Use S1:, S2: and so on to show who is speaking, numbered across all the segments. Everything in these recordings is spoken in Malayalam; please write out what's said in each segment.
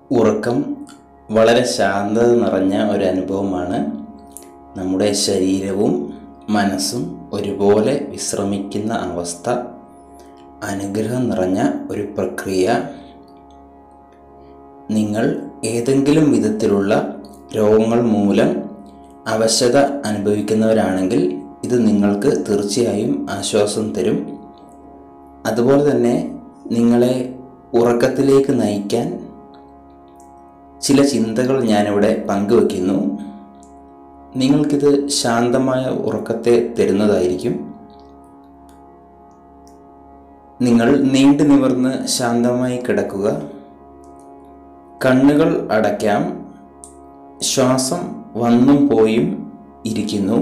S1: ഉറക്കം വളരെ ശാന്തത നിറഞ്ഞ ഒരു അനുഭവമാണ് നമ്മുടെ ശരീരവും മനസ്സും ഒരുപോലെ വിശ്രമിക്കുന്ന അവസ്ഥ അനുഗ്രഹം നിറഞ്ഞ ഒരു പ്രക്രിയ നിങ്ങൾ ഏതെങ്കിലും വിധത്തിലുള്ള രോഗങ്ങൾ മൂലം അവശത അനുഭവിക്കുന്നവരാണെങ്കിൽ ഇത് നിങ്ങൾക്ക് തീർച്ചയായും ആശ്വാസം തരും അതുപോലെ തന്നെ നിങ്ങളെ ഉറക്കത്തിലേക്ക് നയിക്കാൻ ചില ചിന്തകൾ ഞാനിവിടെ പങ്കുവയ്ക്കുന്നു നിങ്ങൾക്കിത് ശാന്തമായ ഉറക്കത്തെ തരുന്നതായിരിക്കും നിങ്ങൾ നീണ്ടു നിവർന്ന് ശാന്തമായി കിടക്കുക കണ്ണുകൾ അടയ്ക്കാം ശ്വാസം വന്നും പോയും ഇരിക്കുന്നു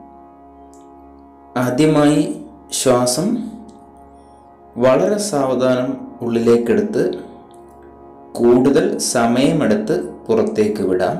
S1: ആദ്യമായി ശ്വാസം വളരെ സാവധാനം ഉള്ളിലേക്കെടുത്ത് കൂടുതൽ സമയമെടുത്ത് പുറത്തേക്ക് വിടാം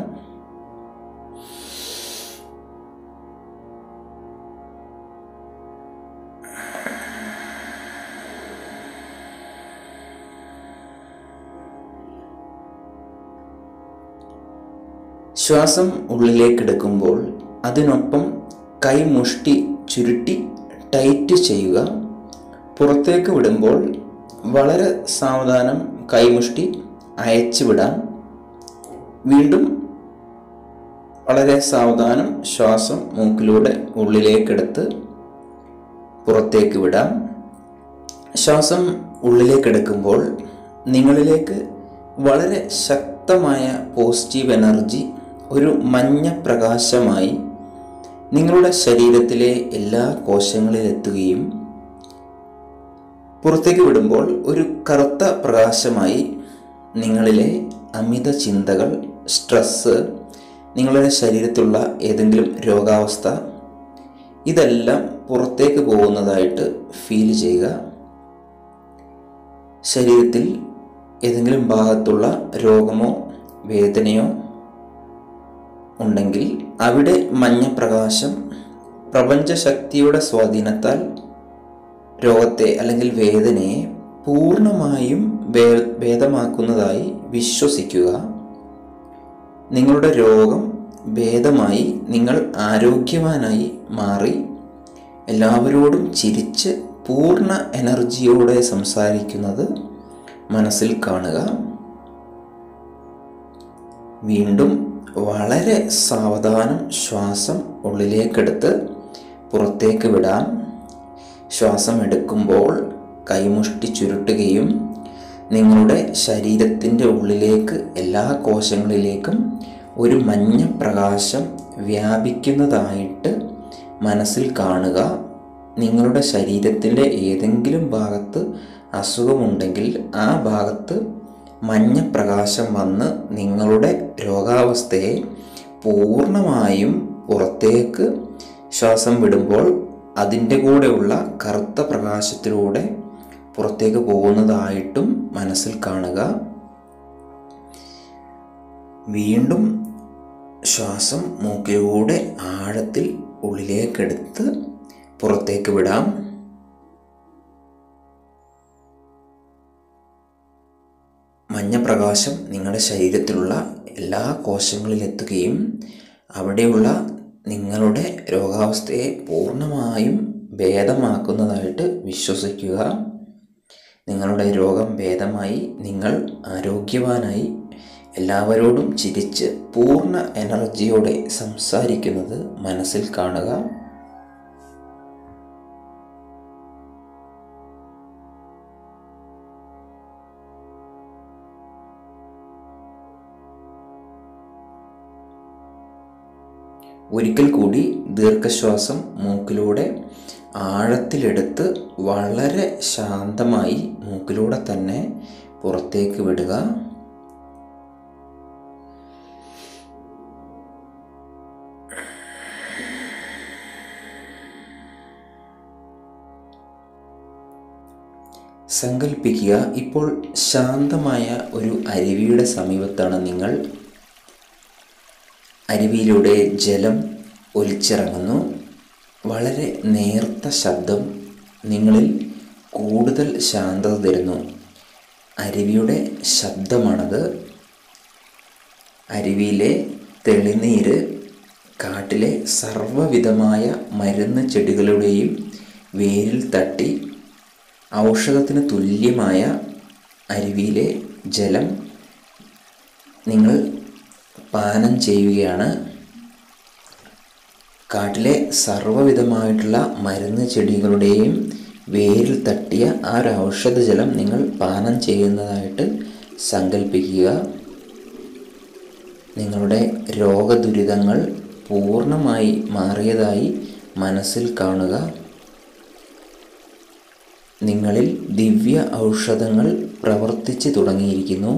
S1: ശ്വാസം ഉള്ളിലേക്കെടുക്കുമ്പോൾ അതിനൊപ്പം കൈമുഷ്ടി ചുരുട്ടി ടൈറ്റ് ചെയ്യുക പുറത്തേക്ക് വിടുമ്പോൾ വളരെ സാവധാനം കൈമുഷ്ടി അയച്ചു വിടാം വീണ്ടും വളരെ സാവധാനം ശ്വാസം മൂക്കിലൂടെ ഉള്ളിലേക്കെടുത്ത് പുറത്തേക്ക് വിടാം ശ്വാസം ഉള്ളിലേക്കെടുക്കുമ്പോൾ നിങ്ങളിലേക്ക് വളരെ ശക്തമായ പോസിറ്റീവ് എനർജി ഒരു മഞ്ഞ പ്രകാശമായി നിങ്ങളുടെ ശരീരത്തിലെ എല്ലാ കോശങ്ങളിലെത്തുകയും പുറത്തേക്ക് വിടുമ്പോൾ ഒരു കറുത്ത പ്രകാശമായി നിങ്ങളിലെ അമിത ചിന്തകൾ സ്ട്രെസ്സ് നിങ്ങളുടെ ശരീരത്തിലുള്ള ഏതെങ്കിലും രോഗാവസ്ഥ ഇതെല്ലാം പുറത്തേക്ക് പോകുന്നതായിട്ട് ഫീൽ ചെയ്യുക ശരീരത്തിൽ ഏതെങ്കിലും ഭാഗത്തുള്ള രോഗമോ വേദനയോ ഉണ്ടെങ്കിൽ അവിടെ മഞ്ഞപ്രകാശം പ്രപഞ്ചശക്തിയുടെ സ്വാധീനത്താൽ രോഗത്തെ അല്ലെങ്കിൽ വേദനയെ പൂർണ്ണമായും ഭേദമാക്കുന്നതായി വിശ്വസിക്കുക നിങ്ങളുടെ രോഗം ഭേദമായി നിങ്ങൾ ആരോഗ്യവാനായി മാറി എല്ലാവരോടും ചിരിച്ച് പൂർണ്ണ എനർജിയോടെ സംസാരിക്കുന്നത് മനസ്സിൽ കാണുക വീണ്ടും വളരെ സാവധാനം ശ്വാസം ഉള്ളിലേക്കെടുത്ത് പുറത്തേക്ക് വിടാം ശ്വാസം എടുക്കുമ്പോൾ കൈമുഷ്ടി ചുരുട്ടുകയും നിങ്ങളുടെ ശരീരത്തിൻ്റെ ഉള്ളിലേക്ക് എല്ലാ കോശങ്ങളിലേക്കും ഒരു മഞ്ഞ പ്രകാശം വ്യാപിക്കുന്നതായിട്ട് മനസ്സിൽ കാണുക നിങ്ങളുടെ ശരീരത്തിൻ്റെ ഏതെങ്കിലും ഭാഗത്ത് അസുഖമുണ്ടെങ്കിൽ ആ ഭാഗത്ത് മഞ്ഞ പ്രകാശം വന്ന് നിങ്ങളുടെ രോഗാവസ്ഥയെ പൂർണ്ണമായും പുറത്തേക്ക് ശ്വാസം വിടുമ്പോൾ അതിൻ്റെ കൂടെയുള്ള കറുത്ത പ്രകാശത്തിലൂടെ പുറത്തേക്ക് പോകുന്നതായിട്ടും മനസ്സിൽ കാണുക വീണ്ടും ശ്വാസം മൂക്കിലൂടെ ആഴത്തിൽ ഉള്ളിലേക്കെടുത്ത് പുറത്തേക്ക് വിടാം മഞ്ഞപ്രകാശം നിങ്ങളുടെ ശരീരത്തിലുള്ള എല്ലാ കോശങ്ങളിലെത്തുകയും അവിടെയുള്ള നിങ്ങളുടെ രോഗാവസ്ഥയെ പൂർണ്ണമായും ഭേദമാക്കുന്നതായിട്ട് വിശ്വസിക്കുക നിങ്ങളുടെ രോഗം ഭേദമായി നിങ്ങൾ ആരോഗ്യവാനായി എല്ലാവരോടും ചിരിച്ച് പൂർണ്ണ എനർജിയോടെ സംസാരിക്കുന്നത് മനസ്സിൽ കാണുക ഒരിക്കൽ കൂടി ദീർഘശ്വാസം മൂക്കിലൂടെ ആഴത്തിലെടുത്ത് വളരെ ശാന്തമായി മൂക്കിലൂടെ തന്നെ പുറത്തേക്ക് വിടുക സങ്കല്പിക്കുക ഇപ്പോൾ ശാന്തമായ ഒരു അരുവിയുടെ സമീപത്താണ് നിങ്ങൾ അരുവിയിലൂടെ ജലം ഒലിച്ചിറങ്ങുന്നു വളരെ നേർത്ത ശബ്ദം നിങ്ങളിൽ കൂടുതൽ ശാന്തത തരുന്നു അരുവിയുടെ ശബ്ദമാണത് അരുവിയിലെ തെളിനീര് കാട്ടിലെ സർവ്വവിധമായ മരുന്ന് ചെടികളുടെയും വേരിൽ തട്ടി ഔഷധത്തിന് തുല്യമായ അരുവിയിലെ ജലം നിങ്ങൾ പാനം ചെയ്യുകയാണ് കാട്ടിലെ സർവ്വവിധമായിട്ടുള്ള മരുന്ന് ചെടികളുടെയും വേരിൽ തട്ടിയ ആ ഒരു ഔഷധജലം നിങ്ങൾ പാനം ചെയ്യുന്നതായിട്ട് സങ്കല്പിക്കുക നിങ്ങളുടെ രോഗദുരിതങ്ങൾ പൂർണ്ണമായി മാറിയതായി മനസ്സിൽ കാണുക നിങ്ങളിൽ ദിവ്യ ഔഷധങ്ങൾ പ്രവർത്തിച്ചു തുടങ്ങിയിരിക്കുന്നു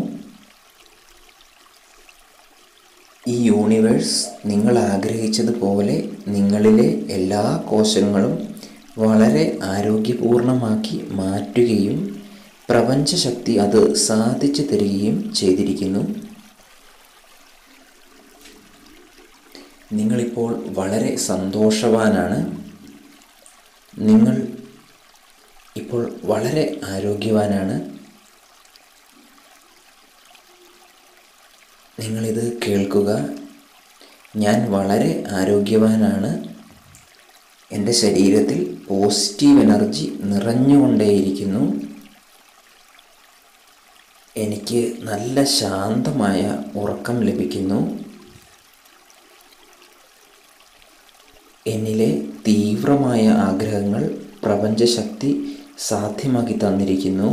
S1: ഈ യൂണിവേഴ്സ് നിങ്ങൾ ആഗ്രഹിച്ചതുപോലെ നിങ്ങളിലെ എല്ലാ കോശങ്ങളും വളരെ ആരോഗ്യപൂർണമാക്കി മാറ്റുകയും പ്രപഞ്ചശക്തി അത് സാധിച്ചു തരികയും ചെയ്തിരിക്കുന്നു നിങ്ങളിപ്പോൾ വളരെ സന്തോഷവാനാണ് നിങ്ങൾ ഇപ്പോൾ വളരെ ആരോഗ്യവാനാണ് നിങ്ങളിത് കേൾക്കുക ഞാൻ വളരെ ആരോഗ്യവാനാണ് എൻ്റെ ശരീരത്തിൽ പോസിറ്റീവ് എനർജി നിറഞ്ഞുകൊണ്ടേയിരിക്കുന്നു എനിക്ക് നല്ല ശാന്തമായ ഉറക്കം ലഭിക്കുന്നു എന്നിലെ തീവ്രമായ ആഗ്രഹങ്ങൾ പ്രപഞ്ചശക്തി സാധ്യമാക്കി തന്നിരിക്കുന്നു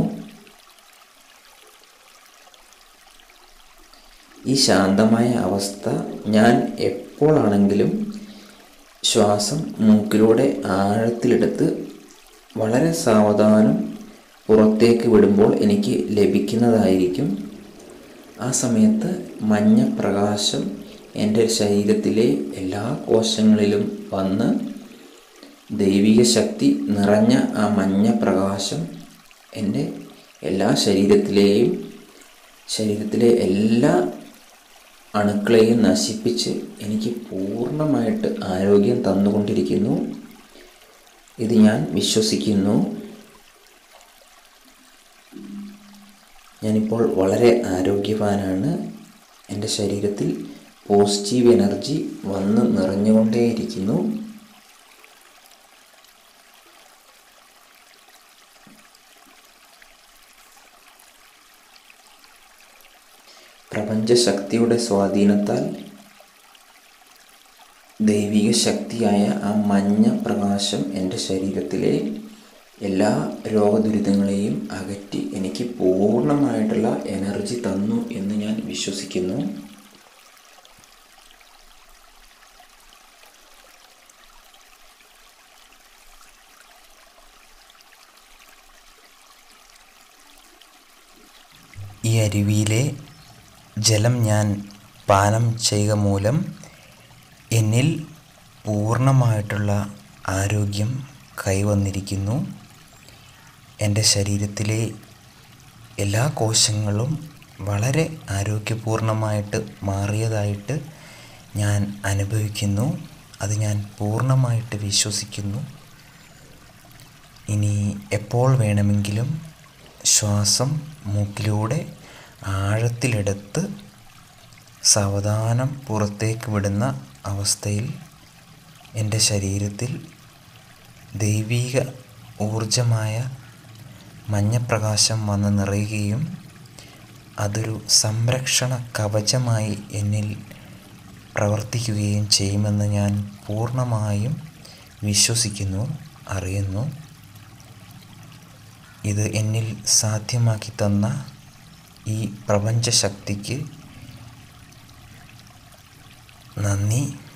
S1: ഈ ശാന്തമായ അവസ്ഥ ഞാൻ എപ്പോഴാണെങ്കിലും ശ്വാസം മൂക്കിലൂടെ ആഴത്തിലെടുത്ത് വളരെ സാവധാനം പുറത്തേക്ക് വിടുമ്പോൾ എനിക്ക് ലഭിക്കുന്നതായിരിക്കും ആ സമയത്ത് മഞ്ഞ പ്രകാശം എൻ്റെ ശരീരത്തിലെ എല്ലാ കോശങ്ങളിലും വന്ന് ദൈവിക ശക്തി നിറഞ്ഞ ആ മഞ്ഞ പ്രകാശം എൻ്റെ എല്ലാ ശരീരത്തിലെയും ശരീരത്തിലെ എല്ലാ അണുക്കളെയും നശിപ്പിച്ച് എനിക്ക് പൂർണ്ണമായിട്ട് ആരോഗ്യം തന്നുകൊണ്ടിരിക്കുന്നു ഇത് ഞാൻ വിശ്വസിക്കുന്നു ഞാനിപ്പോൾ വളരെ ആരോഗ്യവാനാണ് എൻ്റെ ശരീരത്തിൽ പോസിറ്റീവ് എനർജി വന്ന് നിറഞ്ഞുകൊണ്ടേയിരിക്കുന്നു പ്രപഞ്ചശക്തിയുടെ സ്വാധീനത്താൽ ദൈവിക ശക്തിയായ ആ മഞ്ഞ പ്രകാശം എൻ്റെ ശരീരത്തിലെ എല്ലാ രോഗദുരിതങ്ങളെയും അകറ്റി എനിക്ക് പൂർണ്ണമായിട്ടുള്ള എനർജി തന്നു എന്ന് ഞാൻ വിശ്വസിക്കുന്നു ഈ അരുവിയിലെ ജലം ഞാൻ പാനം ചെയ്യുക മൂലം എന്നിൽ പൂർണ്ണമായിട്ടുള്ള ആരോഗ്യം കൈവന്നിരിക്കുന്നു എൻ്റെ ശരീരത്തിലെ എല്ലാ കോശങ്ങളും വളരെ ആരോഗ്യപൂർണമായിട്ട് മാറിയതായിട്ട് ഞാൻ അനുഭവിക്കുന്നു അത് ഞാൻ പൂർണ്ണമായിട്ട് വിശ്വസിക്കുന്നു ഇനി എപ്പോൾ വേണമെങ്കിലും ശ്വാസം മൂക്കിലൂടെ ആഴത്തിലെടുത്ത് സാവധാനം പുറത്തേക്ക് വിടുന്ന അവസ്ഥയിൽ എൻ്റെ ശരീരത്തിൽ ദൈവീക ഊർജമായ മഞ്ഞപ്രകാശം വന്ന് നിറയുകയും അതൊരു സംരക്ഷണ കവചമായി എന്നിൽ പ്രവർത്തിക്കുകയും ചെയ്യുമെന്ന് ഞാൻ പൂർണ്ണമായും വിശ്വസിക്കുന്നു അറിയുന്നു ഇത് എന്നിൽ സാധ്യമാക്കി തന്ന ഈ പ്രപഞ്ചശക്തിക്ക് നന്ദി